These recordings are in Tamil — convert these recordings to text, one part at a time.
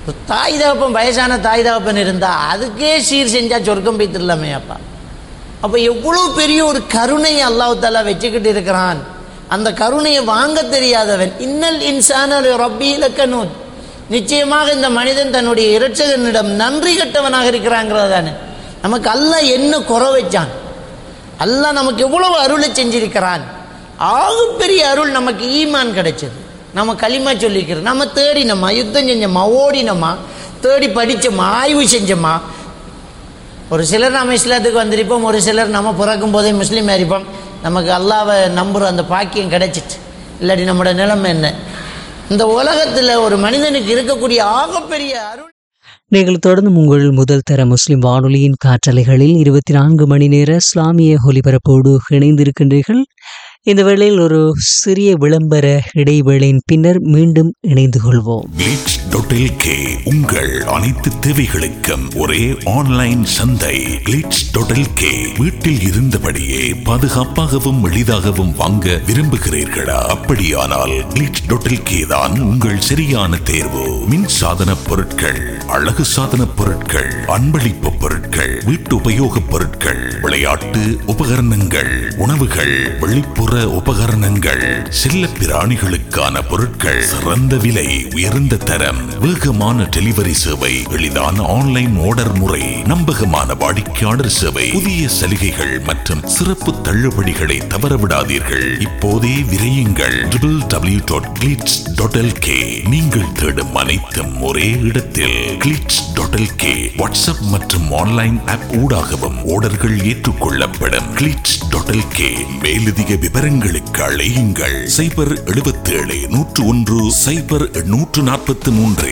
ஒரு தாய் தகப்பன் வயசான தாய் தகப்பன் இருந்தால் அதுக்கே சீர் செஞ்சால் சொர்க்கம் போய்த்திடலாமே அப்பா அப்போ எவ்வளோ பெரிய ஒரு கருணையை அல்லாஹ் தாலா வச்சுக்கிட்டு இருக்கிறான் அந்த கருணையை வாங்க தெரியாதவன் இன்னல் இன்சான ரப்பி இலக்கனூத் நிச்சயமாக இந்த மனிதன் தன்னுடைய இரட்சகனிடம் நன்றி கட்டவனாக இருக்கிறாங்கிறது தானே நமக்கு அல்லாஹ் என்ன குறை வச்சான் அல்லாஹ் நமக்கு எவ்வளவு அருளை செஞ்சிருக்கிறான் ஆகப்பெரிய அருள் நமக்கு ஈமான் கிடைச்சது நம்ம களிமா சொல்லிக்கிறோம் நம்ம தேடினோமா யுத்தம் செஞ்சோமா ஓடினோமா தேடி படித்தோமா ஆய்வு செஞ்சோமா ஒரு சிலர் நம்ம இஸ்லாத்துக்கு வந்திருப்போம் ஒரு சிலர் நம்ம பிறக்கும் போதே முஸ்லீம் இருப்போம் நமக்கு அல்லாவை நம்புகிற அந்த பாக்கியம் கிடைச்சிட்டு இல்லாட்டி நம்மளோட நிலைமை என்ன இந்த உலகத்தில் ஒரு மனிதனுக்கு இருக்கக்கூடிய ஆகப்பெரிய அருள் நீங்கள் தொடர்ந்து உங்கள் முதல் தர முஸ்லிம் வானொலியின் காற்றலைகளில் இருபத்தி நான்கு மணி நேர இஸ்லாமிய ஒலிபரப்போடு இணைந்திருக்கின்றீர்கள் இந்த வேளையில் ஒரு சிறிய விளம்பர இடைவேளையின் பின்னர் மீண்டும் இணைந்து கொள்வோம் கிளிட்ஸ் டாட் கே உங்கள் அனைத்து தேவைகளுக்கும் ஒரே ஆன்லைன் சந்தை கிளிட்ஸ் டாட் கே வீட்டில் இருந்தபடியே பாதுகாப்பாகவும் எளிதாகவும் வாங்க விரும்புகிறீர்களா அப்படியானால் கிளிட்ஸ் டாட் கே தான் உங்கள் சரியான தேர்வு மின் சாதன பொருட்கள் அழகு சாதன பொருட்கள் அன்பளிப்பு பொருட்கள் வீட்டு உபயோகப் பொருட்கள் விளையாட்டு உபகரணங்கள் உணவுகள் வெளிப்புற உபகரணங்கள் செல்ல பிராணிகளுக்கான பொருட்கள் சிறந்த விலை உயர்ந்த தரம் வேகமான டெலிவரி சேவை எளிதான ஆன்லைன் ஆர்டர் முறை நம்பகமான வாடிக்கையாளர் சேவை புதிய சலுகைகள் மற்றும் சிறப்பு தள்ளுபடிகளை தவறவிடாதீர்கள் இப்போதே விரையுங்கள் டபிள்யூ டாட் கிளிட்ஸ் டாட் நீங்கள் தேடும் அனைத்தும் ஒரே இடத்தில் கிளிட்ஸ் டாட் கே வாட்ஸ்அப் மற்றும் ஆன்லைன் ஆப் ஊடாகவும் ஆர்டர்கள் ஏற்றுக்கொள்ளப்படும் கிளிட்ஸ் டாட் கே மேலதிக விவரங்களுக்கு அழையுங்கள் சைபர் 77 நூற்று ஒன்று சைபர் நூற்று நாற்பத்தி மூன்று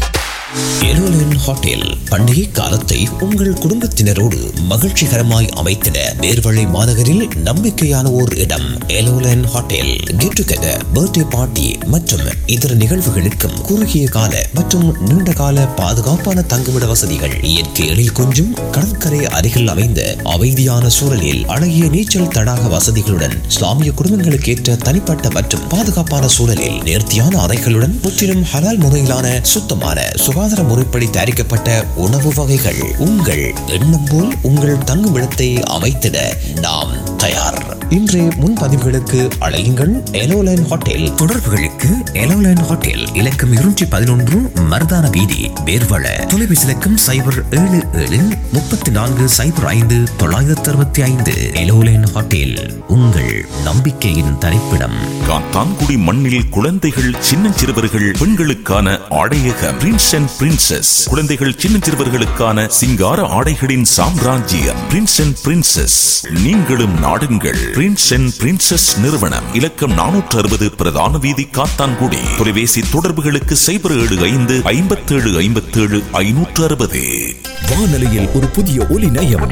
எருலன் ஹோட்டல் பண்டிகை காலத்தை உங்கள் குடும்பத்தினரோடு மகிழ்ச்சிகரமாய் அமைத்திட நேர்வழி மாநகரில் நம்பிக்கையான ஓர் இடம் எலோலன் hotel get together birthday party மற்றும் இதர நிகழ்வுகளுக்கும் குறுகிய கால மற்றும் நீண்ட கால பாதுகாப்பான தங்குமிட வசதிகள் இயற்கை எழில் கொஞ்சம் கடற்கரை அருகில் அமைந்த அமைதியான சூழலில் அழகிய நீச்சல் தடாக வசதிகளுடன் இஸ்லாமிய குடும்பங்களுக்கு ஏற்ற தனிப்பட்ட மற்றும் பாதுகாப்பான சூழலில் நேர்த்தியான அறைகளுடன் முற்றிலும் ஹலால் முறையிலான சுத்தமான சுகாதார முறைப்படி தயாரிக்கப்பட்ட உணவு வகைகள் உங்கள் எண்ணம் போல் உங்கள் தங்குமிடத்தை அமைத்திட நாம் தயார் இன்றைய முன்பதிவுகளுக்கு அழையுங்கள் எலோலைன் ஹோட்டல் தொடர்புகளுக்கு எலோலைன் ஹோட்டல் இலக்கம் இருநூற்றி பதினொன்று மருதான வீதி வேர்வள தொலைபேசி இலக்கம் சைபர் ஏழு ஏழு முப்பத்தி நான்கு சைபர் ஐந்து தொள்ளாயிரத்தி அறுபத்தி ஐந்து எலோலைன் ஹோட்டல் உங்கள் நம்பிக்கையின் தரிப்பிடம் காத்தான்குடி மண்ணில் குழந்தைகள் சின்னஞ்சிறுவர்கள் பெண்களுக்கான ஆடையக பிரின்ஸ் அண்ட் பிரின்சஸ் குழந்தைகள் சின்னஞ்சிறுவர்களுக்கான சிங்கார ஆடைகளின் சாம்ராஜ்யம் பிரின்ஸ் அண்ட் பிரின்சஸ் நீங்களும் நாடுங்கள் பிரின்ஸ் அண்ட் பிரின்சஸ் நிறுவனம் இலக்கம் நானூற்று அறுபது பிரதான வீதி காத்தான்குடி தொலைபேசி தொடர்புகளுக்கு சைபர் ஏழு ஐந்து ஐம்பத்தேழு ஐம்பத்தேழு ஐநூற்று அறுபது வானொலியில் ஒரு புதிய ஒலி நயம்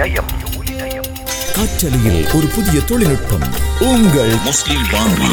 காற்றலையில் ஒரு புதிய தொழில்நுட்பம் உங்கள் முஸ்லிம் வானொலி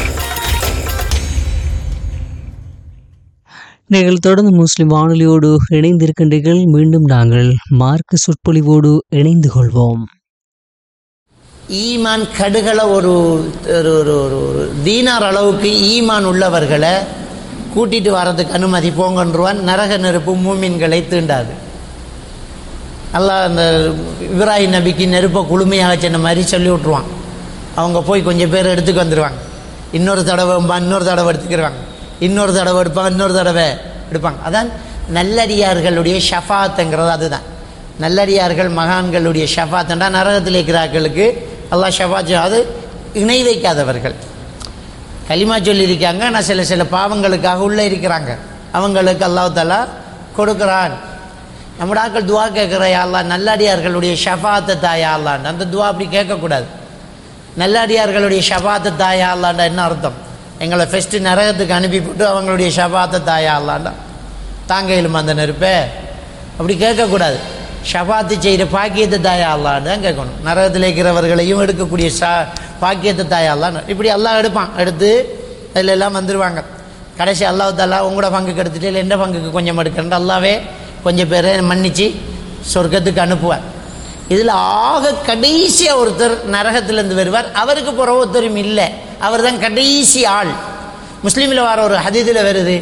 நீங்கள் தொடர்ந்து முஸ்லிம் வானொலியோடு இணைந்திருக்கின்றீர்கள் மீண்டும் நாங்கள் மார்க்க சொற்பொழிவோடு இணைந்து கொள்வோம் ஈமான் கடுகளை ஒரு ஒரு ஒரு ஒரு ஒரு தீனார் அளவுக்கு ஈமான் உள்ளவர்களை கூட்டிட்டு வர்றதுக்கு அனுமதி போங்கன்றுவான் நரக நெருப்பு மூமின்களை தீண்டாது அல்லாஹ் அந்த இப்ராஹிம் நபிக்கு நெருப்பை குளுமையாக சொன்ன மாதிரி சொல்லி விட்ருவான் அவங்க போய் கொஞ்சம் பேர் எடுத்துக்கு வந்துடுவாங்க இன்னொரு தடவை பா- இன்னொரு தடவை எடுத்துக்கிடுவாங்க இன்னொரு தடவை எடுப்பாங்க இன்னொரு தடவை எடுப்பாங்க அதான் நல்லடியார்களுடைய ஷஃபாத்துங்கிறது அதுதான் நல்லடியார்கள் மகான்களுடைய ஷஃபாத்துண்டா நரகத்தில் இருக்கிறார்களுக்கு அல்லாஹ் ஷஃபாத் செய்வான். அது இணை வைக்காதவர்கள் களிமா சொல்லியிருக்காங்க ஆனால் சில சில பாவங்களுக்காக உள்ளே இருக்கிறாங்க அவங்களுக்கு அல்லாஹ் தாலா கொடுக்குறான் நம்மட ஆட்கள் துவா கேட்குற யாழ்லா நல்லடியார்களுடைய ஷஃபாத்தை தாயா அல்லான்னு அந்த துவா அப்படி கேட்கக்கூடாது நல்லடியார்களுடைய ஷஃபாத்தை தாயா அல்லாண்டா என்ன அர்த்தம் எங்களை ஃபஸ்ட்டு நரகத்துக்கு அனுப்பிவிட்டு அவங்களுடைய ஷஃபாத்தை தாயா அல்லாண்டா தாங்க இயலுமா அந்த நெருப்பே அப்படி கேட்கக்கூடாது ஷஃபாத்து செய்கிற பாக்கியத்தை தாயா அல்லான்னு தான் கேட்கணும் நரகத்தில் இருக்கிறவர்களையும் எடுக்கக்கூடிய ஷா பாக்கியத்தை தாயா அல்லான்னு இப்படி எல்லாம் எடுப்பான் எடுத்து அதில் எல்லாம் வந்துடுவாங்க கடைசி அல்லாஹ் தாலா உங்களோட பங்குக்கு எடுத்துட்டு இல்லை எந்த பங்குக்கு கொஞ்சம் எடுக்கிறேன் அல்லாவே கொஞ்சம் பேரை மன்னிச்சு சொர்க்கத்துக்கு அனுப்புவார் இதில் ஆக கடைசியாக ஒருத்தர் நரகத்திலேருந்து வருவார் அவருக்கு பிறகு ஒருத்தரும் இல்லை அவர் தான் கடைசி ஆள் முஸ்லீமில் வர ஒரு ஹதீதில் வருது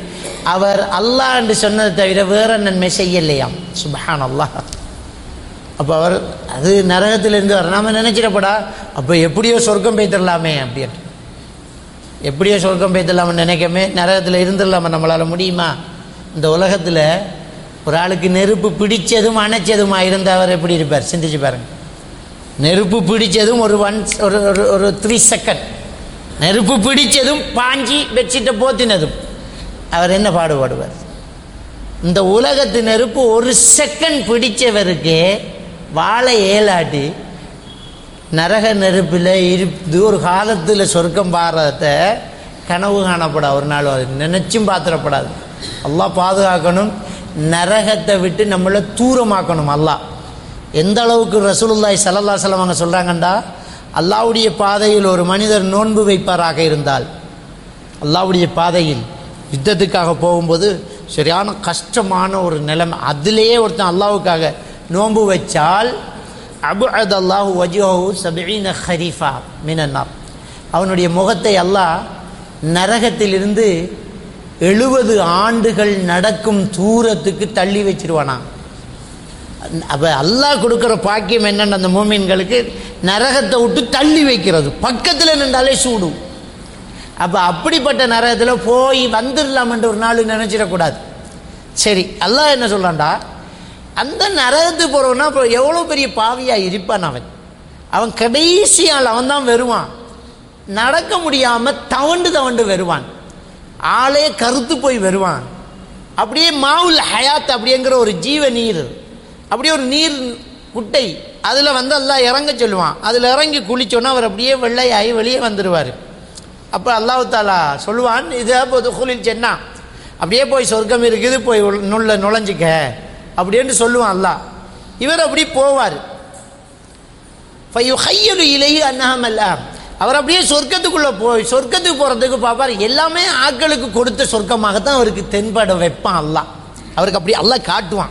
அவர் அல்லாஹ் என்று சொன்னதை தவிர வேற நன்மை செய்யலையாம் சுபஹான் அல்லாஹ் அப்போ அவர் அது நரகத்திலிருந்து வர நாம நினைச்சிடப்படா அப்போ எப்படியோ சொர்க்கம் பெய்திடலாமே அப்படின்ட்டு எப்படியோ சொர்க்கம் பெய்திடலாம்னு நினைக்கமே நரகத்தில் இருந்துடலாமா நம்மளால் முடியுமா இந்த உலகத்தில் ஒரு ஆளுக்கு நெருப்பு பிடிச்சதும் அணைச்சதுமா இருந்த அவர் எப்படி இருப்பார் சிந்திச்சு பாருங்க நெருப்பு பிடிச்சதும் ஒரு ஒன் ஒரு ஒரு ஒரு த்ரீ செகண்ட் நெருப்பு பிடிச்சதும் பாஞ்சி பெட்ஷீட்டை போத்தினதும் அவர் என்ன பாடுபடுவார் இந்த உலகத்து நெருப்பு ஒரு செகண்ட் பிடிச்சவருக்கு வாழை ஏலாட்டி நரக நெருப்பில் இருந்து ஒரு காலத்தில் சொர்க்கம் பாடுறத கனவு காணப்படா ஒரு நாள் அது நினைச்சும் பாத்திரப்படாது அல்லாஹ் பாதுகாக்கணும் நரகத்தை விட்டு நம்மளை தூரமாக்கணும் அல்லாஹ் எந்த அளவுக்கு ரசூலுல்லாஹி ஸல்லல்லாஹு அலைஹி அவங்க சொல்கிறாங்கண்டா அல்லாஹ்வுடைய பாதையில் ஒரு மனிதர் நோன்பு வைப்பாராக இருந்தால் அல்லாஹ்வுடைய பாதையில் யுத்தத்துக்காக போகும்போது சரியான கஷ்டமான ஒரு நிலைமை அதிலேயே ஒருத்தன் அல்லாஹ்வுக்காக நோன்பு வச்சால் அபு அத் அல்லாஹு வஜ்ஹு சபீன ஹரீஃபா மினன்னார் அவனுடைய முகத்தை அல்லாஹ் நரகத்திலிருந்து எழுபது ஆண்டுகள் நடக்கும் தூரத்துக்கு தள்ளி வச்சிருவானா அப்போ அல்லாஹ் கொடுக்குற பாக்கியம் என்னென்ன அந்த மூமின்களுக்கு நரகத்தை விட்டு தள்ளி வைக்கிறது பக்கத்தில் நின்றாலே சூடு அப்போ அப்படிப்பட்ட நரகத்தில் போய் வந்துடலாம்ன்ற ஒரு நாள் நினச்சிடக்கூடாது சரி அல்லாஹ் என்ன சொல்கிறான்டா அந்த நரகத்துக்கு போகிறவனா இப்போ எவ்வளோ பெரிய பாவியாக இருப்பான் அவன் அவன் கடைசி ஆள் அவன் தான் வருவான் நடக்க முடியாமல் தவண்டு தவண்டு வருவான் ஆளே கருத்து போய் வருவான் அப்படியே மாவுல் ஹயாத் அப்படிங்கிற ஒரு ஜீவ நீர் அப்படியே ஒரு நீர் குட்டை அதில் வந்து எல்லாம் இறங்க சொல்லுவான் அதில் இறங்கி குளிச்சோன்னா அவர் அப்படியே வெள்ளையாகி வெளியே வந்துடுவார் அப்போ அல்லாஹ் தாலா சொல்லுவான் இதே போது குளில் சென்னா அப்படியே போய் சொர்க்கம் இருக்குது போய் உள்- நுள்ள நுழைஞ்சிக்க அப்படின்னு சொல்லுவான் அல்லாஹ் இவர் அப்படி போவார் ஃபையுஹையலு இலைஹி அன்னஹமல்ல அவர் அப்படியே சொர்க்கத்துக்குள்ளே போய் சொர்க்கத்துக்கு போகிறதுக்கு பார்ப்பார் எல்லாமே ஆட்களுக்கு கொடுத்த சொர்க்கமாகத்தான் அவருக்கு தென்பட வைப்பான் அல்லாஹ் அவருக்கு அப்படி அல்லாஹ் காட்டுவான்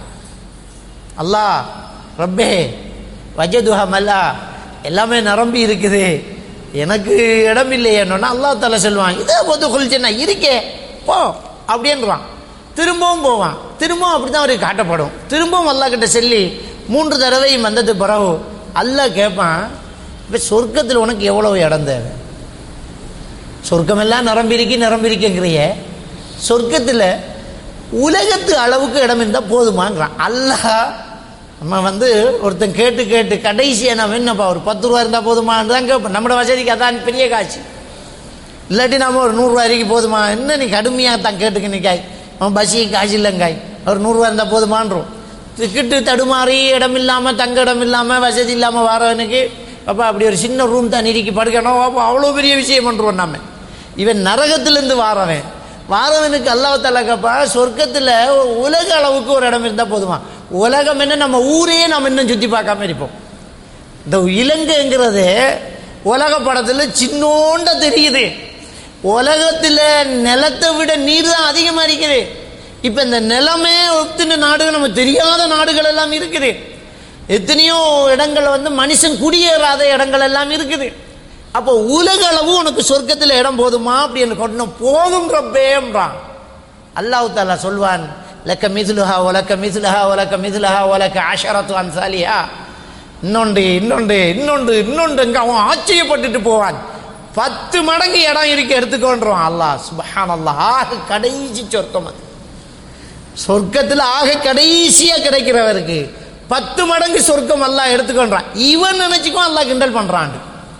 அல்லாஹ் ரப்பே வஜதுஹமல்லா எல்லாமே நிரம்பி இருக்குது எனக்கு இடம் இல்லையேன்னா அல்லாஹ் தலை சொல்லுவான் இதே பொது குளிச்சுன்னா இருக்கே போ அப்படின்றான் திரும்பவும் போவான் திரும்பவும் அப்படி தான் அவருக்கு காட்டப்படும் திரும்பவும் அல்லாஹ் கிட்ட சொல்லி மூன்று தடவையும் வந்தது பிறகு அல்லாஹ் கேட்பான் இப்போ சொர்க்கத்தில் உனக்கு எவ்வளவு இடம் தேவை சொர்க்கமெல்லாம் நிரம்பிருக்கு நிரம்பிருக்குங்கிறிய சொர்க்கத்தில் உலகத்து அளவுக்கு இடம் இருந்தால் போதுமாங்கிறான் அல்லாஹ் நம்ம வந்து ஒருத்தன் கேட்டு கேட்டு கடைசியாக நம்ம என்னப்பா ஒரு பத்து ரூபா இருந்தால் போதுமான்னு தான் கேட்போம் நம்மளோட வசதிக்கு அதான் பெரிய காசு இல்லாட்டி நாம ஒரு நூறுரூவா வரைக்கும் போதுமா என்ன நீ கடுமையாக தான் கேட்டுக்க நிற்காய் அவன் பஸ்ஸுக்கு காசு இல்லைங்காய் ஒரு நூறுரூவா இருந்தால் போதுமான்றோம் டிக்கெட்டு தடுமாறி இடம் இல்லாமல் தங்க இடம் இல்லாமல் வசதி இல்லாமல் வரவனுக்கு அப்பா அப்படி ஒரு சின்ன ரூம் தான் இறுக்கி படுக்கணும் அப்போ அவ்வளோ பெரிய விஷயம் பண்ணுறோம் நம்ம இவன் நரகத்திலேருந்து வாரவன் வாரவனுக்கு அல்லாஹ் கேப்பா சொர்க்கத்தில் உலக அளவுக்கு ஒரு இடம் இருந்தால் போதுமா உலகம் என்ன நம்ம ஊரையே நம்ம இன்னும் சுற்றி பார்க்காம இருப்போம் இந்த இலங்கைங்கிறது உலக படத்தில் சின்னோண்ட தெரியுது உலகத்தில் நிலத்தை விட நீர் தான் அதிகமாக இருக்குது இப்போ இந்த நிலமே ஒத்துன நாடுகள் நம்ம தெரியாத நாடுகள் எல்லாம் இருக்குது எத்தனையோ இடங்கள் வந்து மனுஷன் குடியேறாத இடங்கள் எல்லாம் இருக்குது அப்போ உலக அளவு உனக்கு சொர்க்கத்தில் இடம் போதுமா அப்படின்னு கொண்டு போதும் ரப்பேன்றான் அல்லாஹ் தாலா சொல்வான் லக்க மிதுலுஹா ஒலக்க மிதுலுஹா ஒலக்க மிதுலுஹா ஒலக்க ஆஷரத்து அன்சாலியா இன்னொன்று இன்னொன்று இன்னொன்று இன்னொன்றுங்க அவன் ஆச்சரியப்பட்டுட்டு போவான் பத்து மடங்கு இடம் இருக்கு எடுத்துக்கொண்டுருவான் அல்லாஹ் சுபஹான் அல்லாஹ் ஆக கடைசி சொர்க்கம் அது சொர்க்கத்தில் ஆக கடைசியா கிடைக்கிறவருக்கு பத்து மடங்கு சொர்க்கம் அல்லாஹ் எடுத்துக்கொண்டான் இவன் நினைச்சுக்குவான் அல்லாஹ் கிண்டல் பண்றான்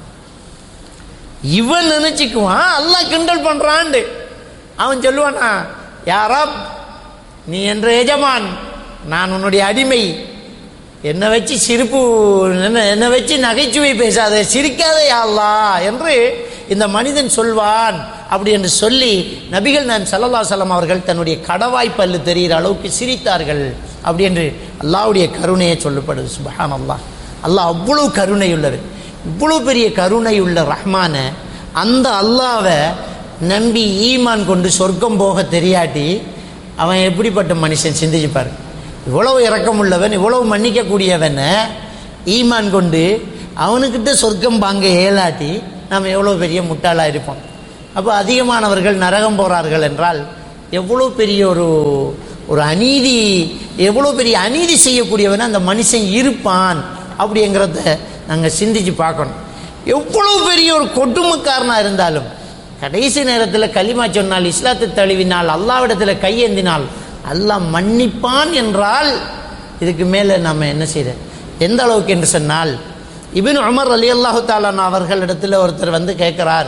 இவன் நினைச்சுக்குவான் அல்லாஹ் கிண்டல் பண்றான் அவன் சொல்லுவானா யாரா நீ என்ற எஜமான் நான் உன்னுடைய அடிமை என்னை வச்சு சிரிப்பு என்ன என்னை வச்சு நகைச்சுவை பேசாத சிரிக்காதே யா அல்லாஹ் என்று இந்த மனிதன் சொல்வான் அப்படி என்று சொல்லி நபிகள் நான் சல்லல்லா சலம் அவர்கள் தன்னுடைய கடவாய் பல்லு தெரிகிற அளவுக்கு சிரித்தார்கள் அப்படி என்று அல்லாஹ்வுடைய கருணையை சொல்லப்படுது சுபஹான் அல்லாஹ் அல்லாஹ் அவ்வளவு கருணை உள்ளவர் இவ்வளவு பெரிய கருணை உள்ள ரஹ்மான அந்த அல்லாவை நம்பி ஈமான் கொண்டு சொர்க்கம் போக தெரியாட்டி அவன் எப்படிப்பட்ட மனுஷன் சிந்திச்சு பாரு இவ்வளவு இரக்கமுள்ளவன் இவ்வளவு மன்னிக்கக்கூடியவன் ஈமான் கொண்டு அவனுக்கிட்ட சொர்க்கம் பாங்க ஏலாட்டி நாம் எவ்வளோ பெரிய முட்டாளாக இருப்போம் அப்போ அதிகமானவர்கள் நரகம் போகிறார்கள் என்றால் எவ்வளோ பெரிய ஒரு ஒரு அநீதி எவ்வளோ பெரிய அநீதி செய்யக்கூடியவன் அந்த மனுஷன் இருப்பான் அப்படிங்கிறத நாங்கள் சிந்திச்சு பார்க்கணும் எவ்வளோ பெரிய ஒரு கொடுமைக்காரனாக இருந்தாலும் கடைசி நேரத்தில் களிமா சொன்னால் இஸ்லாத்தை தழுவினால் அல்லாவிடத்தில் கையேந்தினால் அல்லாஹ் மன்னிப்பான் என்றால் இதுக்கு மேலே நம்ம என்ன செய்ய எந்த அளவுக்கு என்று சொன்னால் இபின் உமர் அலி அல்லாஹு தாலான் அவர்களிடத்தில் ஒருத்தர் வந்து கேட்குறார்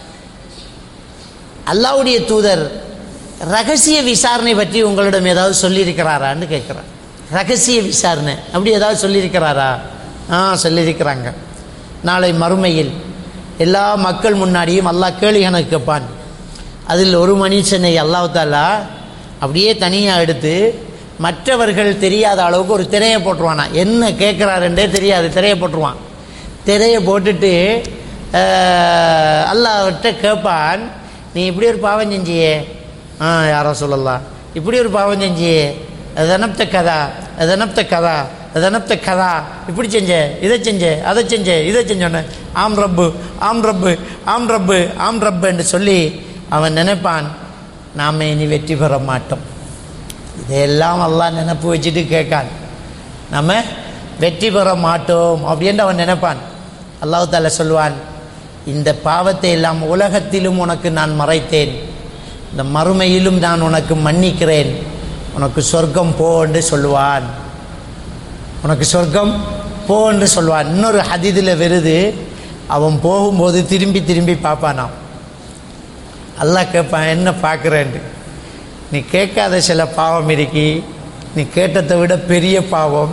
அல்லாவுடைய தூதர் ரகசிய விசாரணை பற்றி உங்களிடம் ஏதாவது சொல்லியிருக்கிறாரான்னு கேட்குறார் ரகசிய விசாரணை அப்படி ஏதாவது சொல்லியிருக்கிறாரா ஆ சொல்லியிருக்கிறாங்க நாளை மறுமையில் எல்லா மக்கள் முன்னாடியும் அல்லாஹ் கேள்வி கணக்கு கேட்பான் அதில் ஒரு மனுஷனை அல்லாஹ் தாலா அப்படியே தனியாக எடுத்து மற்றவர்கள் தெரியாத அளவுக்கு ஒரு திரையை போட்டுருவானா என்ன கேட்குறாருன்றே தெரியாது திரையை போட்டுருவான் திரையை போட்டுட்டு அஹ், அல்லாஹ்விட்ட கேட்பான் நீ இப்படி ஒரு பாவம் செஞ்சியே ஆ யாரோ சொல்லலாம் இப்படி ஒரு பாவம் செஞ்சியே அது அனப்த கதா அது அனப்த கதா அது அனப்த கதா இப்படி செஞ்ச இதை செஞ்ச அதை செஞ்ச இதை செஞ்சோன்னு ஆம் ரப்பு ஆம் ரப்பு ஆம் ரப்பு ஆம் ரப்பு என்று சொல்லி அவன் நினைப்பான் நாம இனி வெற்றி பெற மாட்டோம் இதையெல்லாம் அல்லாஹ் நினப்பு வச்சுட்டு கேட்கான் நம்ம வெற்றி பெற மாட்டோம் அப்படின்னு அவன் நினைப்பான் அல்லாஹ் தாலா சொல்வான் இந்த பாவத்தை எல்லாம் உலகத்திலும் உனக்கு நான் மறைத்தேன் இந்த மறுமையிலும் நான் உனக்கு மன்னிக்கிறேன் உனக்கு சொர்க்கம் போ என்று சொல்லுவான் உனக்கு சொர்க்கம் போ என்று சொல்வான் இன்னொரு ஹதீதில் வருது அவன் போகும்போது திரும்பி திரும்பி பார்ப்பானாம் அல்லாஹ் கேட்பான் என்ன பார்க்குறேன்ட்டு நீ கேட்காத சில பாவம் இருக்கி நீ கேட்டதை விட பெரிய பாவம்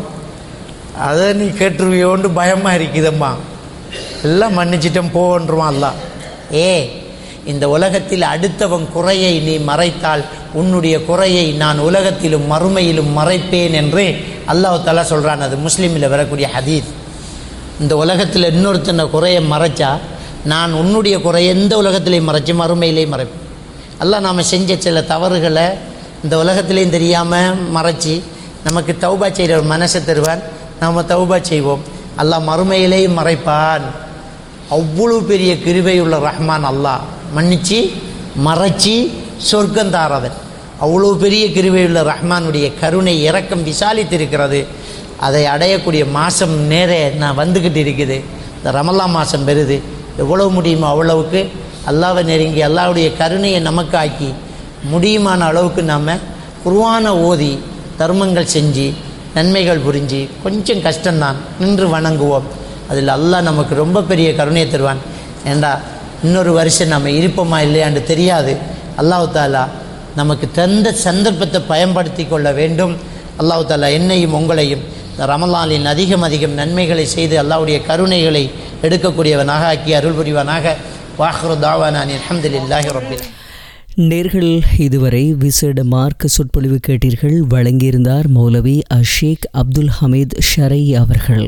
அதை நீ கேட்டுருவியோன்னு பயமாக இருக்குதம்மா எல்லாம் மன்னிச்சிட்டும் போன்றுவான் அல்லாஹ் ஏ இந்த உலகத்தில் அடுத்தவன் குறையை நீ மறைத்தால் உன்னுடைய குறையை நான் உலகத்திலும் மறுமையிலும் மறைப்பேன் என்று அல்லாஹ் தலா சொல்கிறான் அது முஸ்லீமில் வரக்கூடிய ஹதீஸ் இந்த உலகத்தில் இன்னொருத்தனை குறையை மறைச்சா நான் உன்னுடைய குறையை எந்த உலகத்திலையும் மறைச்சு மறுமையிலையும் மறைப்பேன் அல்லாஹ் நாம் செஞ்ச சில தவறுகளை இந்த உலகத்திலையும் தெரியாமல் மறைச்சி நமக்கு தௌபா செய்கிற ஒரு மனசை தருவான் நாம் தௌபா செய்வோம் அல்லாஹ் மறுமையிலேயும் மறைப்பான் அவ்வளவு பெரிய கிருபை உள்ள ரஹ்மான் அல்லாஹ் மன்னிச்சு மறைச்சி சொர்க்கம் தாரவன் அவ்வளவு பெரிய கிருபை உள்ள ரஹ்மானுடைய கருணை இரக்கம் விசாலித்திருக்கிறது அதை அடையக்கூடிய மாதம் நேரே நான் வந்துக்கிட்டு இருக்குது இந்த ரமல்லா மாதம் பெறுது எவ்வளவு முடியுமோ அவ்வளவுக்கு அல்லாவை நெருங்கி அல்லாவுடைய கருணையை நமக்கு ஆக்கி முடியுமான அளவுக்கு நாம் குருவான ஓதி தர்மங்கள் செஞ்சு நன்மைகள் புரிஞ்சு கொஞ்சம் கஷ்டம்தான் நின்று வணங்குவோம் அதில் அல்லாஹ் நமக்கு ரொம்ப பெரிய கருணையை தருவான் ஏண்டா இன்னொரு வருஷம் நம்ம இருப்போமா இல்லையான்னு தெரியாது அல்லாஹ் தாலா நமக்கு தந்த சந்தர்ப்பத்தை பயன்படுத்தி கொள்ள வேண்டும் அல்லாஹ் தாலா என்னையும் உங்களையும் இந்த ரமலானின் அதிகம் அதிகம் நன்மைகளை செய்து அல்லாஹ்வுடைய கருணைகளை எடுக்கக்கூடியவனாக ஆக்கி அருள் புரிவனாக வாஹ்ரு தாவானான் அல்ஹம்துலில்லாஹி ரப்பில் நேர்கள் இதுவரை விசேட மார்க்க சொற்பொழிவு கேட்டீர்கள் வழங்கியிருந்தார் மௌலவி அஷேக் அப்துல் ஹமீத் ஷரை அவர்கள்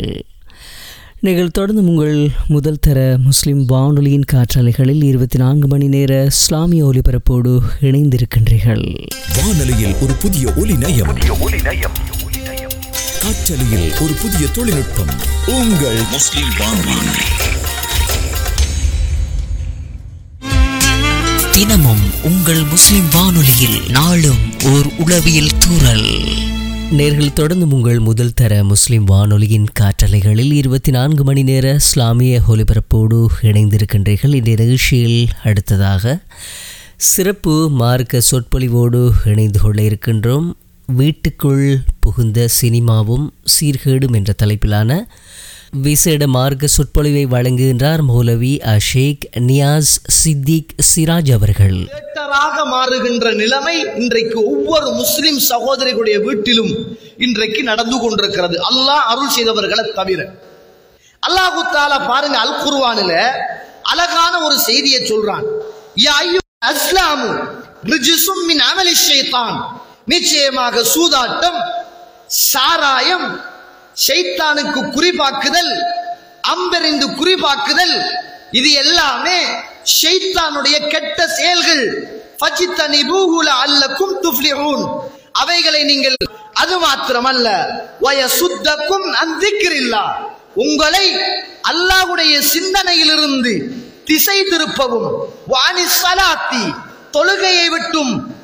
நீங்கள் தொடர்ந்து உங்கள் முதல் தர முஸ்லிம் வானொலியின் காற்றாலைகளில் இருபத்தி நான்கு மணி நேர இஸ்லாமிய ஒலிபரப்போடு இணைந்திருக்கின்றீர்கள் வானொலியில் ஒரு புதிய ஒலி நயம் காற்றலையில் ஒரு புதிய தொழில்நுட்பம் உங்கள் முஸ்லிம் வானொலி தினமும் உங்கள் முஸ்லிம் வானொலியில் நாளும் ஓர் உளவியல் தூறல் நேர்கள் தொடர்ந்து உங்கள் முதல் தர முஸ்லிம் வானொலியின் காற்றலைகளில் இருபத்தி நான்கு மணி நேர இஸ்லாமிய ஒலிபரப்போடு இணைந்திருக்கின்றீர்கள் இந்த நிகழ்ச்சியில் அடுத்ததாக சிறப்பு மார்க்க சொற்பொழிவோடு இணைந்து கொள்ள இருக்கின்றோம் வீட்டுக்குள் புகுந்த சினிமாவும் சீர்கேடும் என்ற தலைப்பிலான விசேட மார்க்க சொற்பொழிவை வழங்குகின்றார் மௌலவி அஷேக் நியாஸ் சித்திக் சிராஜ் அவர்கள் தியேட்டராக மாறுகின்ற நிலைமை இன்றைக்கு ஒவ்வொரு முஸ்லிம் சகோதரிகளுடைய வீட்டிலும் இன்றைக்கு நடந்து கொண்டிருக்கிறது அல்லாஹ் அருள் செய்தவர்களை தவிர அல்லாஹு தாலா பாருங்க அல் குர்ஆனில அழகான ஒரு செய்தியை சொல்றான் யா அய்யுஹல் அஸ்லாமு ரிஜ்சும் மின் அமலி ஷைத்தான் நிச்சயமாக சூதாட்டம் சாராயம் ஷைத்தானுக்கு குறிபாக்குதல் அம்பெறிந்து குறிபாக்குதல் இது எல்லாமே ஷைத்தானுடைய கெட்ட செயல்கள் ஃபஜித்தனிபூஹு லஅல்லக்கும் துஃப்லிஹூன் அவைகளை நீங்கள் அது மாத்திரமல்ல வயசுத்தக்கும் அன் திக்ரில்லா உங்களை அல்லாஹ்வுடைய சிந்தனையிலிருந்து திசை திருப்பவும் வாணி சலாத்தி தொழுகையை விட்டும்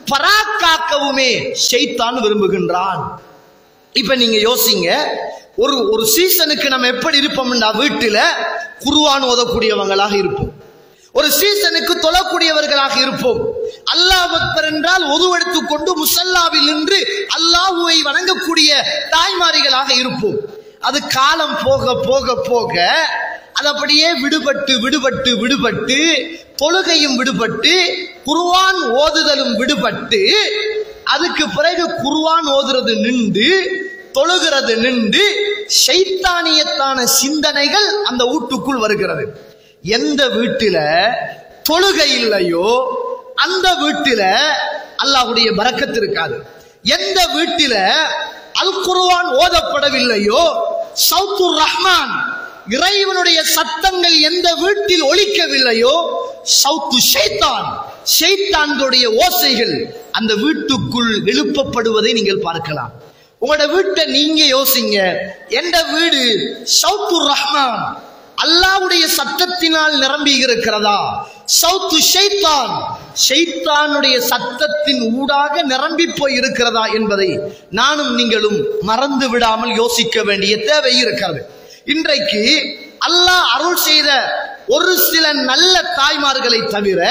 பராக்காக்கவுமே ஷைத்தான் விரும்புகின்றான் இப்ப நீங்க யோசிங்க ஒரு ஒரு சீசனுக்கு நம்ம எப்படி இருப்போம்னா வீட்டுல குருவான் ஓதக்கூடியவங்களாக இருப்போம் ஒரு சீசனுக்கு தொழக்கூடியவர்களாக இருப்போம் அல்லாஹ் அக்பர் என்றால் ஒதுவெடுத்துக் கொண்டு முசல்லாவில் நின்று அல்லாஹுவை வணங்கக்கூடிய தாய்மாரிகளாக இருப்போம் அது காலம் போக போக போக அது அப்படியே விடுபட்டு விடுபட்டு விடுபட்டு தொழுகையும் விடுபட்டு குருவான் ஓதுதலும் விடுபட்டு அதுக்கு பிறகு குருவான் ஓதுறது நின்று தொழுகிறது நின்று ஷைத்தானியத்தான சிந்தனைகள் அந்த வீட்டுக்குள் வருகிறது எந்த வீட்டில தொழுகை இல்லையோ அந்த வீட்டில அல்லாஹ்வுடைய பரக்கத்து இருக்காது எந்த வீட்டில அல் குர்ஆன் ஓதப்படவில்லையோ சவுத்துர் ரஹ்மான் இறைவனுடைய சத்தங்கள் எந்த வீட்டில் ஒலிக்கவில்லையோ சவுத்து ஷைத்தான் ஷைத்தான்களுடைய ஓசைகள் அந்த வீட்டுக்குள் எழுப்பப்படுவதை நீங்கள் பார்க்கலாம் உங்களோட வீட்டை நீங்க யோசிங்க எந்த வீடு சவுத்துர் ரஹ்மான் அல்லாவுடைய சத்தத்தினால் நிரம்பி இருக்கிறதா சவுத்து ஷைத்தான் ஷைத்தானுடைய சத்தத்தின் ஊடாக நிரம்பி போய் இருக்கிறதா என்பதை நானும் நீங்களும் மறந்து விடாமல் யோசிக்க வேண்டிய தேவை இருக்கிறது இன்றைக்கு அல்லாஹ் அருள் செய்த ஒரு சில நல்ல தாய்மார்களை தவிர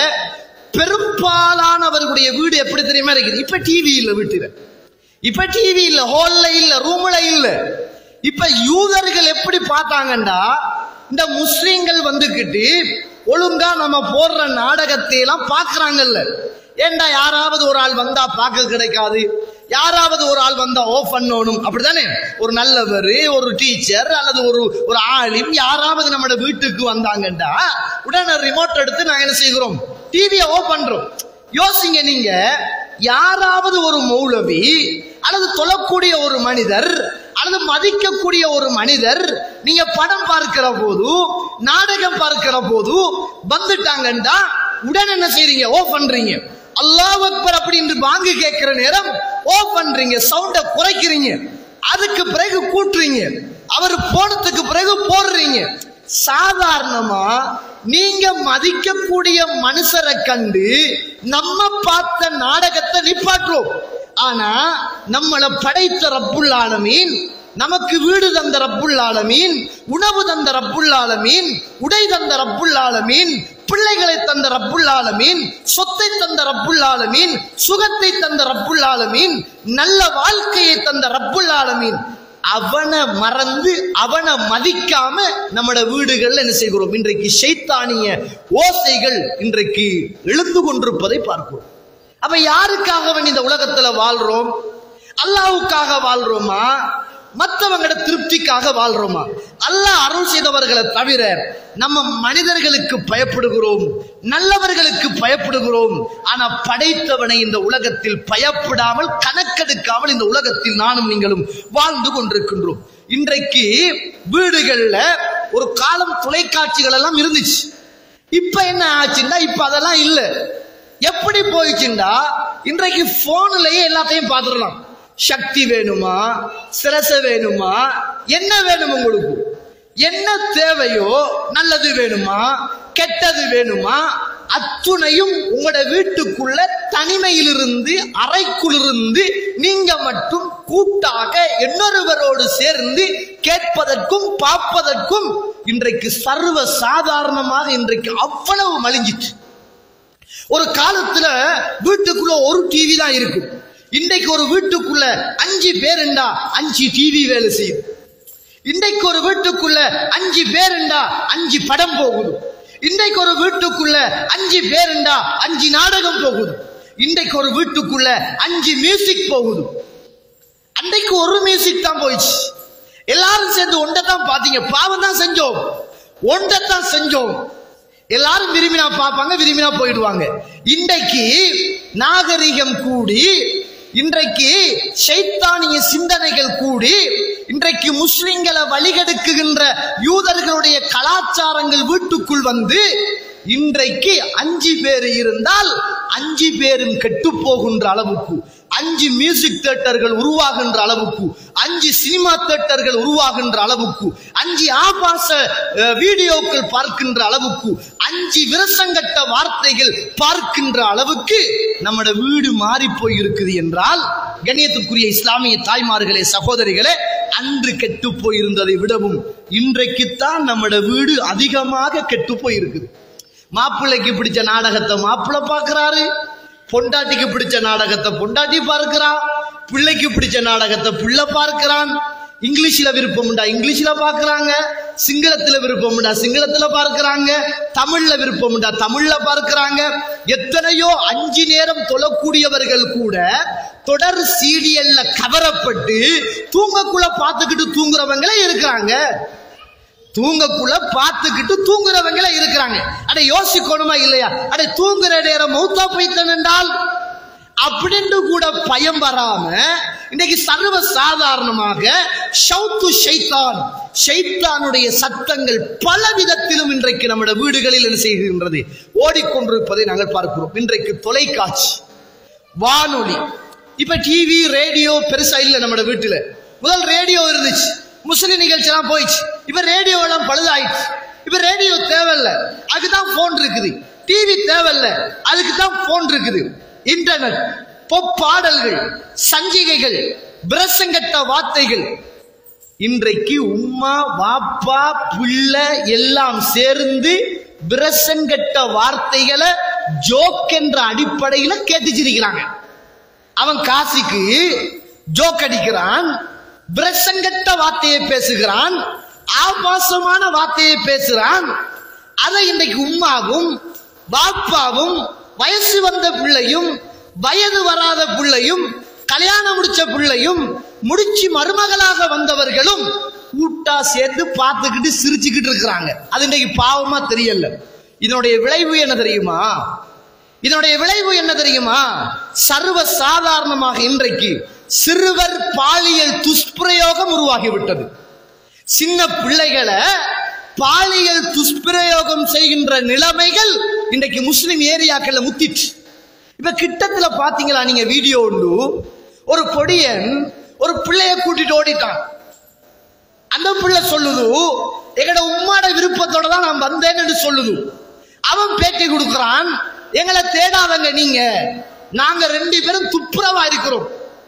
பெரும்பாலானவர்களுடைய வீடு எப்படி தெரியுமா இருக்குது இப்ப டிவி இல்ல வீட்டுல இப்ப டிவி இல்ல ஹால்ல இல்ல ரூம்ல இல்ல இப்ப யூதர்கள் எப்படி பார்த்தாங்கண்டா இந்த முஸ்லிம்கள் வந்துகிட்டு ஒழுங்கா நம்ம போடுற நாடகத்தை எல்லாம் பாக்குறாங்கல்ல ஏண்டா யாராவது ஒரு ஆள் வந்தா பார்க்க கிடைக்காது யாராவது ஒரு ஆள் வந்தா ஓஃப் பண்ணணும் அப்படிதானே ஒரு நல்லவர் ஒரு டீச்சர் அல்லது ஒரு ஒரு ஆளிம் யாராவது நம்மளோட வீட்டுக்கு வந்தாங்கண்டா உடனே ரிமோட் எடுத்து நாங்க என்ன செய்கிறோம் டிவியை ஓஃப் பண்றோம் யோசிங்க நீங்க யாராவது ஒரு மௌலவி அல்லது தொழக்கூடிய ஒரு மனிதர் அல்லது மதிக்கக்கூடிய ஒரு மனிதர் நீங்க படம் பார்க்கிற போது நாடகம் பார்க்கிற போது வந்துட்டாங்கண்டா உடனே என்ன செய்றீங்க ஓ பண்றீங்க அல்லாஹ் அக்பர் அப்படின்னு வாங்கி கேட்கிற நேரம் ஓ பண்றீங்க சவுண்ட குறைக்கிறீங்க அதுக்கு பிறகு கூட்டுறீங்க அவர் போனதுக்கு பிறகு போடுறீங்க சாதாரணமா நீங்க மதிக்கக்கூடிய மனுஷரை கண்டு நம்ம பார்த்த நாடகத்தை நிப்பாட்டுறோம் ஆனா நம்மளை படைத்த ரப்புல் ஆலமீன் நமக்கு வீடு தந்த ரப்புல் ஆலமீன் உணவு தந்த ரப்புல் ஆலமீன் உடை தந்த ரப்புல் ஆலமீன் பிள்ளைகளை தந்த ரப்புல் ஆலமீன் சொத்தை தந்த ரப்புல் ஆலமீன் சுகத்தை தந்த ரப்புல் ஆலமீன் நல்ல வாழ்க்கையை தந்த ரப்புல் ஆலமீன் அவனை மறந்து அவனை மதிக்காம நம்மட வீடுகள்ல என்ன செய்கிறோம் இன்றைக்கு ஷைத்தானிய ஓசைகள் இன்றைக்கு எழுந்து கொண்டிருப்பதை பார்க்கிறோம் அப்ப யாருக்காக வேண்டி இந்த உலகத்துல வாழ்றோம் அல்லாவுக்காக வாழ்றோமா மற்றவங்களோட திருப்திக்காக வாழ்றோமா அல்லாஹ் அருள் செய்தவர்களை தவிர நம்ம மனிதர்களுக்கு பயப்படுகிறோம் நல்லவர்களுக்கு பயப்படுகிறோம் ஆனா படைத்தவனை இந்த உலகத்தில் பயப்படாமல் கணக்கெடுக்காமல் இந்த உலகத்தில் நானும் நீங்களும் வாழ்ந்து கொண்டிருக்கின்றோம் இன்றைக்கு வீடுகள்ல ஒரு காலம் தொலைக்காட்சிகள் எல்லாம் இருந்துச்சு இப்ப என்ன ஆச்சுன்னா இப்ப அதெல்லாம் இல்ல எப்படி போயிடுச்சுண்டா இன்றைக்கு போன்லயே எல்லாத்தையும் பார்த்துடலாம் சக்தி வேணுமா சிரச வேணுமா என்ன வேணும் உங்களுக்கு என்ன தேவையோ நல்லது வேணுமா கெட்டது வேணுமா அத்துணையும் உங்களோட வீட்டுக்குள்ள தனிமையிலிருந்து அறைக்குள்ளிருந்து நீங்க மட்டும் கூட்டாக இன்னொருவரோடு சேர்ந்து கேட்பதற்கும் பார்ப்பதற்கும் இன்றைக்கு சர்வ சாதாரணமாக இன்றைக்கு அவ்வளவு மலிஞ்சிட்டு ஒரு காலத்துல வீட்டுக்குள்ள ஒரு டிவி தான் இருக்கும் இன்றைக்கு ஒரு வீட்டுக்குள்ள அஞ்சு பேருண்டா அஞ்சு டிவி வேலை செய்யுது இன்றைக்கு ஒரு வீட்டுக்குள்ள அஞ்சு பேருண்டா அஞ்சு படம் போகுது இன்றைக்கு ஒரு வீட்டுக்குள்ள அஞ்சு பேருண்டா அஞ்சு நாடகம் போகுது இன்றைக்கு ஒரு வீட்டுக்குள்ள அஞ்சு மியூசிக் போகுது அன்றைக்கு ஒரு மியூசிக் தான் போயிடுச்சு எல்லாரும் சேர்ந்து ஒன்றை தான் பாத்தீங்க பாவம் தான் செஞ்சோம் ஒன்றை தான் செஞ்சோம் எல்லாரும் விரும்பினா பார்ப்பாங்க விரும்பினா போயிடுவாங்க இன்றைக்கு நாகரிகம் கூடி இன்றைக்கு சைத்தானிய சிந்தனைகள் கூடி இன்றைக்கு முஸ்லிம்களை வழிகெடுக்குகின்ற யூதர்களுடைய கலாச்சாரங்கள் வீட்டுக்குள் வந்து இன்றைக்கு அஞ்சு பேர் இருந்தால் அஞ்சு பேரும் கெட்டு போகின்ற அளவுக்கு அஞ்சு மியூசிக் தியேட்டர்கள் உருவாகின்ற அளவுக்கு அஞ்சு சினிமா தியேட்டர்கள் உருவாகின்ற அளவுக்கு அஞ்சு ஆபாச அஹ், வீடியோக்கள் பார்க்கின்ற அளவுக்கு அஞ்சு விரசங்கட்ட வார்த்தைகள் பார்க்கின்ற அளவுக்கு நம்மட வீடு மாறி போய் இருக்குது என்றால் கண்ணியத்துக்குரிய இஸ்லாமிய தாய்மார்களே சகோதரிகளே அன்று கெட்டு போயிருந்ததை விடவும் இன்றைக்குத்தான் நம்மட வீடு அதிகமாக கெட்டு போயிருக்குது மாப்பிள்ளைக்கு பிடிச்ச நாடகத்தை மாப்பிள்ளை பார்க்கறாரு பொண்டாட்டிக்கு பிடிச்ச நாடகத்தை பொண்டாட்டி பார்க்கிறா பிள்ளைக்கு பிடிச்ச நாடகத்தை பிள்ளை பார்க்கிறான் இங்கிலீஷ்ல விருப்பம்டா இங்கிலீஷ்ல பார்க்கறாங்க சிங்களத்துல விருப்பம்டா சிங்களத்துல பார்க்கறாங்க தமிழ்ல விருப்பம்டா தமிழ்ல பார்க்கறாங்க எத்தனையோ அஞ்சு நேரம் தொழக்கூடியவர்கள் கூட தொடர் சீரியல்ல கவரப்பட்டு தூங்கக்குள்ள பார்த்துக்கிட்டு தூங்குறவங்களே இருக்கிறாங்க தூங்கக்குள்ள பார்த்துக்கிட்டு தூங்குறவங்களே இருக்கிறாங்க அட யோசிக்கணுமா இல்லையா அட தூங்குற நேரம் மௌத்தா போய்த்தன் என்றால் அப்படின்னு கூட பயம் வராம இன்னைக்கு சர்வ சாதாரணமாக ஷவுத்து ஷைத்தான் ஷைத்தானுடைய சத்தங்கள் பல விதத்திலும் இன்றைக்கு நம்முடைய வீடுகளில் என்ன செய்கின்றது ஓடிக்கொண்டிருப்பதை நாங்கள் பார்க்கிறோம் இன்றைக்கு தொலைக்காட்சி வானொலி இப்ப டிவி ரேடியோ பெருசா இல்ல நம்ம வீட்டுல முதல் ரேடியோ இருந்துச்சு முஸ்லிம் நிகழ்ச்சி எல்லாம் போயிடுச்சு இப்ப ரேடியோ எல்லாம் பழுதாயிடுச்சு இப்ப ரேடியோ தேவையில்ல அதுக்குதான் போன் இருக்குது டிவி தேவையில்ல அதுக்கு தான் போன் இருக்குது இன்டர்நெட் பொப் பாடல்கள் சஞ்சிகைகள் பிரசங்கட்ட வார்த்தைகள் இன்றைக்கு உம்மா வாப்பா பிள்ளை எல்லாம் சேர்ந்து பிரசங்கட்ட வார்த்தைகளை ஜோக் என்ற அடிப்படையில கேட்டுச்சிருக்கிறாங்க அவன் காசிக்கு ஜோக் அடிக்கிறான் பிரசங்கட்ட வார்த்தையை பேசுகிறான் ஆபாசமான வார்த்தையை பேசுகிறான் அதை இன்றைக்கு உம்மாவும் பாப்பாவும் வயசு வந்த பிள்ளையும் வயது வராத பிள்ளையும் கல்யாணம் முடிச்ச பிள்ளையும் முடிச்சு மருமகளாக வந்தவர்களும் கூட்டா சேர்ந்து பார்த்துக்கிட்டு சிரிச்சுக்கிட்டு இருக்கிறாங்க அது இன்றைக்கு பாவமா தெரியல இதனுடைய விளைவு என்ன தெரியுமா இதனுடைய விளைவு என்ன தெரியுமா சர்வ சாதாரணமாக இன்றைக்கு சிறுவர் பாலியல் துஷ்பிரயோகம் உருவாகிவிட்டது சின்ன பிள்ளைகளை பாலியல் துஷ்பிரயோகம் செய்கின்ற நிலைமைகள் இன்றைக்கு முஸ்லிம் ஏரியாக்கள்ல முத்திச்சு இப்ப கிட்டத்துல பாத்தீங்களா நீங்க வீடியோ உண்டு ஒரு பொடியன் ஒரு பிள்ளைய கூட்டிட்டு ஓடிட்டான் அந்த பிள்ளை சொல்லுது எங்கட உம்மாட விருப்பத்தோட தான் நான் வந்தேன்னு என்று சொல்லுது அவன் பேட்டி கொடுக்கிறான் எங்களை தேடாதங்க நீங்க நாங்க ரெண்டு பேரும் துப்புரவா இருக்கிறோம்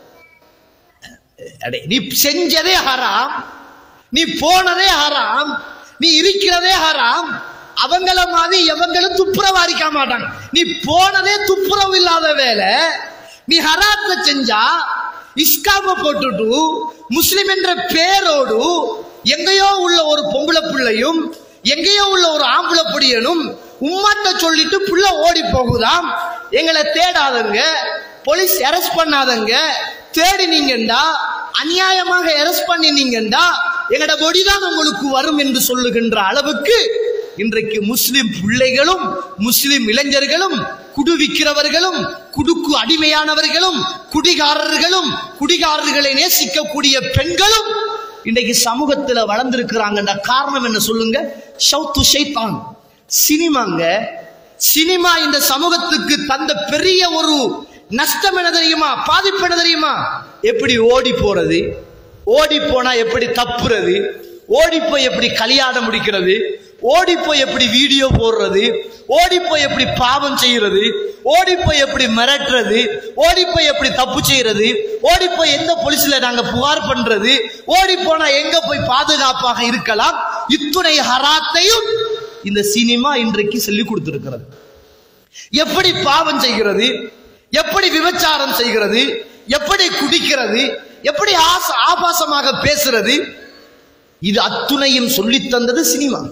அடே, நீ செஞ்சதே ஹராம் நீ போனதே ஹராம் நீ இருக்கிறதே ஹராம் அவங்கள மாதிரி எவங்களும் துப்புரவா இருக்க மாட்டாங்க நீ போனதே துப்புரவு இல்லாத வேலை நீ ஹராத்தை செஞ்சா இஸ்காம போட்டுட்டு முஸ்லிம் என்ற பேரோடு எங்கேயோ உள்ள ஒரு பொம்பளை பிள்ளையும் எங்கேயோ உள்ள ஒரு ஆம்பளை பொடியனும் உம்மாட்ட சொல்லிட்டு புள்ள ஓடி போகுதாம் எங்களை தேடாதங்க போலீஸ் அரெஸ்ட் பண்ணாதங்க தேடினீங்கண்டா அநியாயமாக அரெஸ்ட் பண்ணினீங்கண்டா எங்கட பொடிதான் உங்களுக்கு வரும் என்று சொல்லுகின்ற அளவுக்கு இன்றைக்கு முஸ்லிம் பிள்ளைகளும் முஸ்லிம் இளைஞர்களும் குடு விற்கிறவர்களும் குடுக்கு அடிமையானவர்களும் குடிகாரர்களும் குடிகாரர்களை நேசிக்கக்கூடிய பெண்களும் இன்றைக்கு சமூகத்துல வளர்ந்திருக்கிறாங்கன்ற காரணம் என்ன சொல்லுங்க ஷவுத்து ஷைத்தான் சினிமாங்க சினிமா இந்த சமூகத்துக்கு தந்த பெரிய ஒரு நஷ்டம் என்ன தெரியுமா பாதிப்பு என்ன தெரியுமா எப்படி ஓடி போறது ஓடி போனா எப்படி தப்புறது ஓடி போய் எப்படி கல்யாணம் முடிக்கிறது ஓடி போய் எப்படி வீடியோ போடுறது ஓடி போய் எப்படி பாவம் செய்யறது ஓடி போய் எப்படி மிரட்டுறது ஓடி போய் எப்படி தப்பு செய்யறது ஓடி போய் எந்த போலீஸ்ல நாங்க புகார் பண்றது ஓடி போனா எங்க போய் பாதுகாப்பாக இருக்கலாம் இத்துணை ஹராத்தையும் இந்த சினிமா இன்றைக்கு சொல்லி கொடுத்திருக்கிறது எப்படி பாவம் செய்கிறது எப்படி விபச்சாரம் செய்கிறது எப்படி குடிக்கிறது எப்படி ஆச- ஆபாசமாக பேசுறது இது அத்துணையும் சொல்லித் தந்தது சினிமா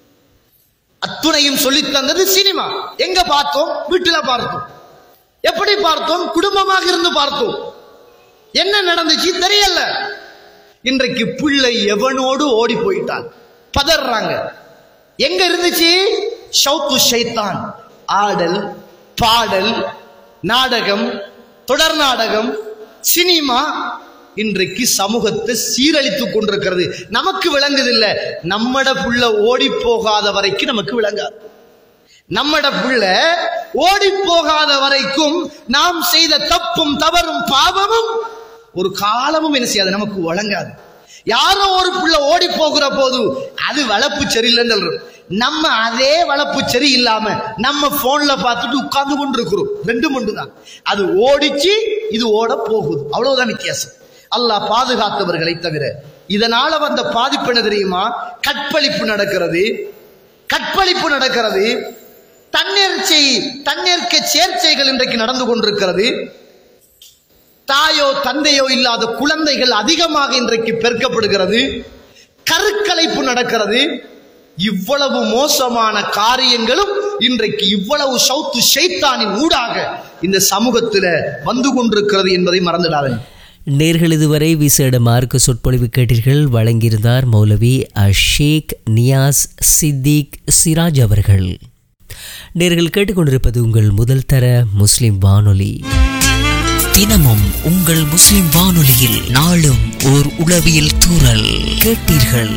அத்துணையும் சொல்லித் தந்தது சினிமா எங்க பார்த்தோம் வீட்டுல பார்த்தோம் எப்படி பார்த்தோம் குடும்பமாக இருந்து பார்த்தோம் என்ன நடந்துச்சு தெரியல இன்றைக்கு பிள்ளை எவனோடு ஓடி போயிட்டான் பதறாங்க எங்க இருந்துச்சு ஷவுத்து ஷைத்தான் ஆடல் பாடல் நாடகம் தொடர் நாடகம் சினிமா இன்றைக்கு சமூகத்தை சீரழித்துக் கொண்டிருக்கிறது நமக்கு விளங்குதில்ல நம்மட புள்ள ஓடி போகாத வரைக்கும் நமக்கு விளங்காது நம்மட புள்ள ஓடி போகாத வரைக்கும் நாம் செய்த தப்பும் தவறும் பாவமும் ஒரு காலமும் என்ன செய்யாது நமக்கு வழங்காது யாரோ ஒரு புள்ள ஓடி போகிற போது அது வளர்ப்பு சரியில்லைன்னு சொல்றோம் நம்ம அதே வளர்ப்பு சரி இல்லாம நம்ம போன்ல பார்த்துட்டு உட்கார்ந்து கொண்டு இருக்கிறோம் ரெண்டு மண்டு தான் அது ஓடிச்சு இது ஓட போகுது அவ்வளவுதான் வித்தியாசம் அல்லாஹ் பாதுகாத்தவர்களை தவிர இதனால வந்த பாதிப்பு என்ன தெரியுமா கற்பழிப்பு நடக்கிறது கற்பழிப்பு நடக்கிறது தன்னேர்ச்சை தன்னேற்க சேர்ச்சைகள் இன்றைக்கு நடந்து கொண்டிருக்கிறது தாயோ தந்தையோ இல்லாத குழந்தைகள் அதிகமாக இன்றைக்கு பெருக்கப்படுகிறது கருக்கலைப்பு நடக்கிறது இவ்வளவு மோசமான காரியங்களும் இன்றைக்கு இவ்வளவு சவுத்து ஷைத்தானின் ஊடாக இந்த சமூகத்தில் வந்து கொண்டிருக்கிறது என்பதை மறந்துடாதீங்க நேர்கள் இதுவரை விசேட மார்க்க சொற்பொழிவு கேட்டீர்கள் வழங்கியிருந்தார் மௌலவி அஷேக் நியாஸ் சித்திக் சிராஜ் அவர்கள் நேர்கள் கேட்டுக்கொண்டிருப்பது உங்கள் முதல் தர முஸ்லிம் வானொலி தினமும் உங்கள் முஸ்லிம் வானொலியில் நாளும் ஓர் உளவியல் தூறல் கேட்டீர்கள்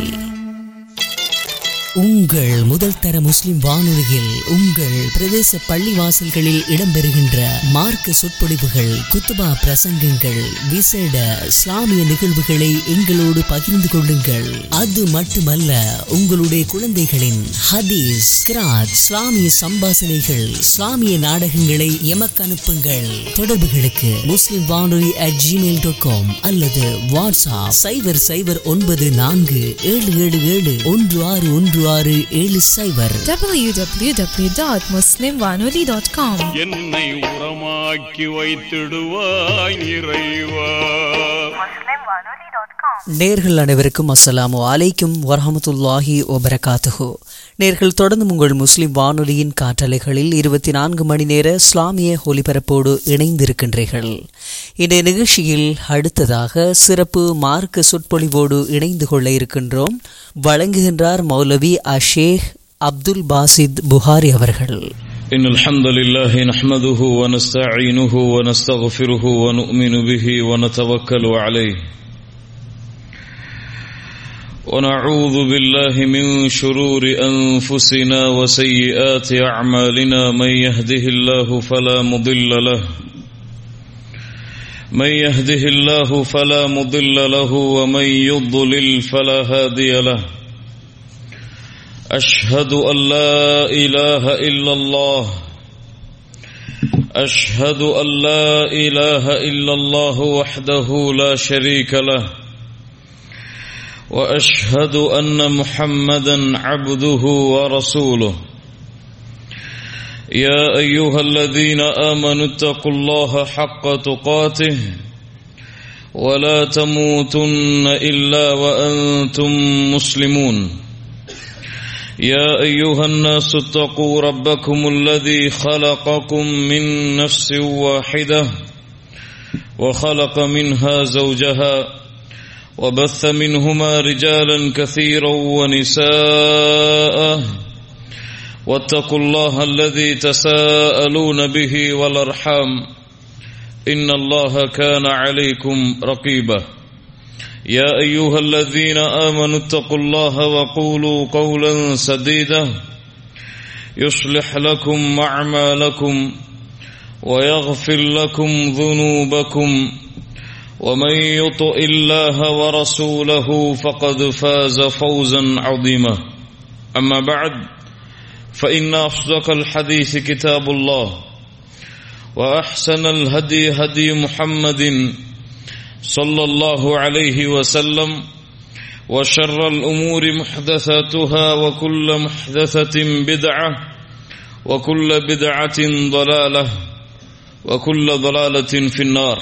உங்கள் முதல் தர முஸ்லிம் வானொலியில் உங்கள் பிரதேச பள்ளிவாசல்களில் இடம்பெறுகின்ற மார்க்க சொற்பொழிவுகள் குத்துபா பிரசங்கங்கள் விசேட இஸ்லாமிய நிகழ்வுகளை எங்களோடு பகிர்ந்து கொள்ளுங்கள் அது மட்டுமல்ல உங்களுடைய குழந்தைகளின் ஹதீஸ் கிராத் இஸ்லாமிய சம்பாசனைகள் இஸ்லாமிய நாடகங்களை எமக்கு அனுப்புங்கள் தொடர்புகளுக்கு முஸ்லிம் வானொலி அட் ஜிமெயில் டாட் காம் அல்லது வாட்ஸ்அப் சைபர் சைபர் ஒன்பது நான்கு ஏழு ஏழு ஏழு ஒன்று ஆறு ஒன்று ஆறு ஏழு சைபர் www.muslimwanoli.com என்னை உரமாக்கி வைத்திடுவாய் இறைவா நேர்கள் அனைவருக்கும் அஸ்ஸலாமு அலைக்கும் வரஹமத்துல்லாஹி வபரகாத்துஹு நேர்கள் தொடர்ந்து உங்கள் முஸ்லிம் வானொலியின் காற்றலைகளில் இருபத்தி நான்கு மணி நேர இஸ்லாமிய ஒலிபரப்போடு இணைந்திருக்கின்றீர்கள் இன்றைய நிகழ்ச்சியில் அடுத்ததாக சிறப்பு மார்க்க சொற்பொழிவோடு இணைந்து கொள்ள இருக்கின்றோம் வழங்குகின்றார் மௌலவி அஷேக் அப்துல் பாசித் புகாரி அவர்கள் إن الحمد لله نحمده ونستعينه ونستغفره ونؤمن به ونتوكل عليه ونعوذ بالله من شرور أنفسنا وسيئات أعمالنا من يهده الله فلا مضل له من يهده الله فلا مضل له ومن يضلل فلا هادي له أشهد أن لا إله إلا الله أشهد أن لا إله إلا الله وحده لا شريك له وأشهد أن محمدا عبده ورسوله يا أيها الذين آمنوا اتقوا الله حق تقاته ولا تموتن إلا وأنتم مسلمون يا أيها الناس اتقوا ربكم الذي خلقكم من نفس واحدة وخلق منها زوجها وبث منهما رجالا كثيرا ونساء واتقوا الله الذي تساءلون به والأرحام إن الله كان عليكم رقيبا يا أيها الذين آمنوا اتقوا الله وقولوا قولا سديدا يصلح لكم أعمالكم ويغفر لكم ذنوبكم ومن يطع الله ورسوله فقد فاز فوزا عظيما أما بعد فإن أصدق الحديث كتاب الله وأحسن الهدي هدي محمد صلى الله عليه وسلم وشر الأمور محدثاتها وكل محدثة بدعة وكل بدعة ضلالة وكل ضلالة في النار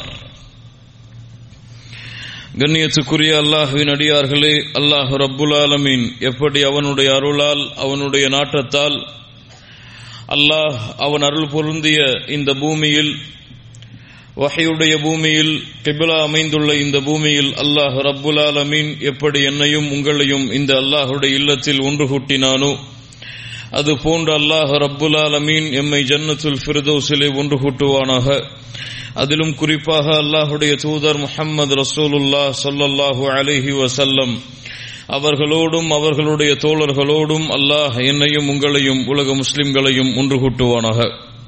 கண்ணியத்துக்குரிய அல்லாஹுவின் அடியார்களே அல்லாஹ் ரப்புல் ஆலமீன் எப்படி அவனுடைய அருளால் அவனுடைய நாட்டத்தால் அல்லாஹ் அவன் அருள் பொருந்திய இந்த பூமியில் வகையுடைய பூமியில் கிபிலா அமைந்துள்ள இந்த பூமியில் அல்லாஹ் ரப்புல் ஆலமீன் எப்படி என்னையும் உங்களையும் இந்த அல்லாஹுடைய இல்லத்தில் ஒன்று கூட்டினானோ அது போன்ற அல்லாஹ் ரப்புல் ஆலமீன் எம்மை ஜன்னத்துல் ஃபிர்தௌசிலே ஒன்று கூட்டுவானாக அதிலும் குறிப்பாக அல்லாஹுடைய தூதர் முஹம்மது ரசூலுல்லா சொல்லல்லாஹு அலைஹி வசல்லம் அவர்களோடும் அவர்களுடைய தோழர்களோடும் அல்லாஹ் என்னையும் உங்களையும் உலக முஸ்லிம்களையும் ஒன்று கூட்டுவானாக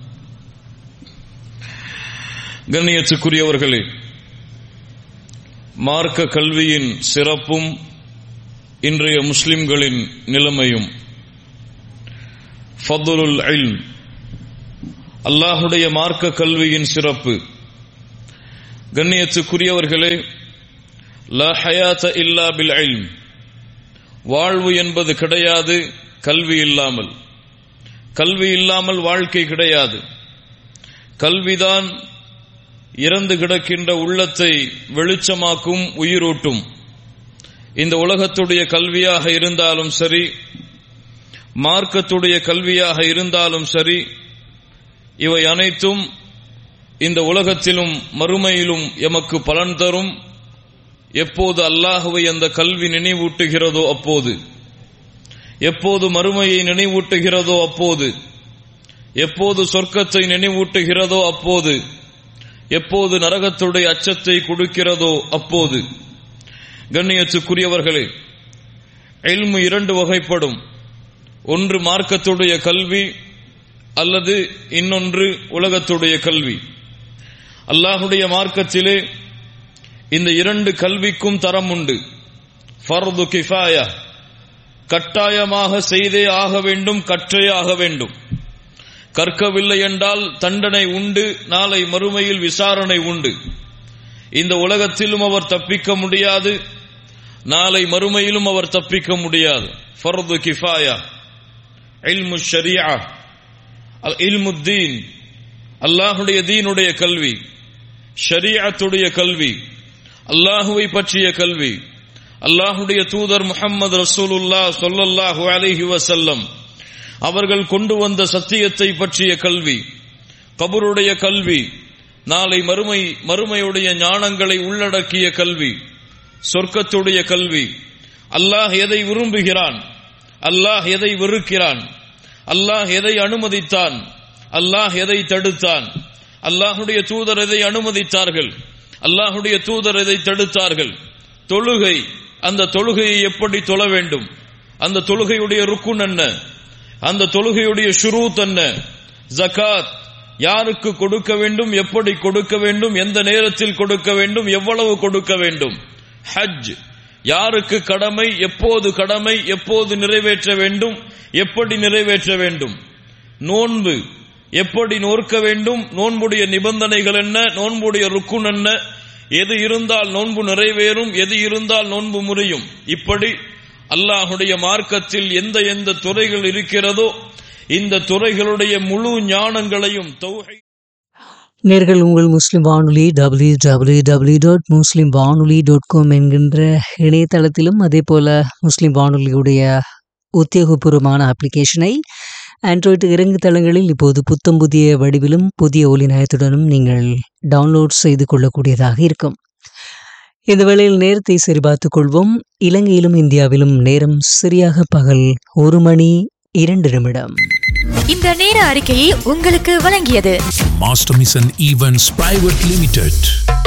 கண்ணியத்துக்குரியவர்களே மார்க்க கல்வியின் சிறப்பும் இன்றைய முஸ்லிம்களின் நிலைமையும் ஃபதுலுல் இல்ம் அல்லாஹுடைய மார்க்க கல்வியின் சிறப்பு கண்ணியத்துக்குரியவர்களே லா ஹயாத்த இல்லா பில் இல்ம் வாழ்வு என்பது கிடையாது கல்வி இல்லாமல் கல்வி இல்லாமல் வாழ்க்கை கிடையாது கல்விதான் இறந்து கிடக்கின்ற உள்ளத்தை வெளிச்சமாக்கும் உயிரூட்டும் இந்த உலகத்துடைய கல்வியாக இருந்தாலும் சரி மார்க்கத்துடைய கல்வியாக இருந்தாலும் சரி இவை அனைத்தும் இந்த உலகத்திலும் மறுமையிலும் எமக்கு பலன் தரும் எப்போது அல்லாஹுவை அந்த கல்வி நினைவூட்டுகிறதோ அப்போது எப்போது மறுமையை நினைவூட்டுகிறதோ அப்போது எப்போது சொர்க்கத்தை நினைவூட்டுகிறதோ அப்போது எப்போது நரகத்துடைய அச்சத்தை கொடுக்கிறதோ அப்போது கண்ணியத்துக்குரியவர்களே எல்மு இரண்டு வகைப்படும் ஒன்று மார்க்கத்துடைய கல்வி அல்லது இன்னொன்று உலகத்துடைய கல்வி அல்லாஹுடைய மார்க்கத்திலே இந்த இரண்டு கல்விக்கும் தரம் உண்டு ஃபர்து கிஃபாயா கட்டாயமாக செய்தே ஆக வேண்டும் கற்றே ஆக வேண்டும் கற்கவில்லை என்றால் தண்டனை உண்டு நாளை மறுமையில் விசாரணை உண்டு இந்த உலகத்திலும் அவர் தப்பிக்க முடியாது நாளை மறுமையிலும் அவர் தப்பிக்க முடியாது ஃபர்து கிஃபாயா இல்மு ஷரியா இல்மு தீன் அல்லாஹுடைய தீனுடைய கல்வி ஷரியத்துடைய கல்வி அல்லாஹுவை பற்றிய கல்வி அல்லாஹுடைய தூதர் முகமது ரசூலுல்லா சொல்லல்லாஹு அலைஹி வசல்லம் அவர்கள் கொண்டு வந்த சத்தியத்தை பற்றிய கல்வி கபருடைய கல்வி நாளை மறுமை மறுமையுடைய ஞானங்களை உள்ளடக்கிய கல்வி சொர்க்கத்துடைய கல்வி அல்லாஹ் எதை விரும்புகிறான் அல்லாஹ் எதை வெறுக்கிறான் அல்லாஹ் எதை அனுமதித்தான் அல்லாஹ் எதை தடுத்தான் அல்லாஹுடைய தூதர் எதை அனுமதித்தார்கள் அல்லாஹுடைய தூதர் எதை தடுத்தார்கள் தொழுகை அந்த தொழுகையை எப்படி தொழ வேண்டும் அந்த தொழுகையுடைய ருக்குன் என்ன அந்த தொழுகையுடைய ஷுரூத் என்ன ஜகாத் யாருக்கு கொடுக்க வேண்டும் எப்படி கொடுக்க வேண்டும் எந்த நேரத்தில் கொடுக்க வேண்டும் எவ்வளவு கொடுக்க வேண்டும் ஹஜ் யாருக்கு கடமை எப்போது கடமை எப்போது நிறைவேற்ற வேண்டும் எப்படி நிறைவேற்ற வேண்டும் நோன்பு எப்படி நோற்க வேண்டும் நோன்புடைய நிபந்தனைகள் என்ன நோன்புடைய ருக்குன் என்ன எது இருந்தால் நோன்பு நிறைவேறும் எது இருந்தால் நோன்பு முறியும் இப்படி அல்லாஹுடைய மார்க்கத்தில் எந்த எந்த துறைகள் இருக்கிறதோ இந்த துறைகளுடைய முழு ஞானங்களையும் தௌஹை நேர்கள் உங்கள் முஸ்லிம் வானொலி டபிள்யூ டபிள்யூ டபிள்யூ டாட் முஸ்லிம் வானொலி டாட் காம் என்கின்ற இணையதளத்திலும் அதே போல முஸ்லிம் வானொலியுடைய உத்தியோகபூர்வமான அப்ளிகேஷனை ஆண்ட்ராய்டு இறங்கு தளங்களில் இப்போது புத்தம் புதிய வடிவிலும் புதிய ஒலி நயத்துடனும் நீங்கள் டவுன்லோட் செய்து கொள்ளக்கூடியதாக இருக்கும் இந்த வேளையில் நேரத்தை சரிபார்த்துக் கொள்வோம் இலங்கையிலும் இந்தியாவிலும் நேரம் சரியாக பகல் ஒரு மணி இரண்டு நிமிடம் இந்த நேர அறிக்கையை உங்களுக்கு வழங்கியது Master Mission Events Private Limited.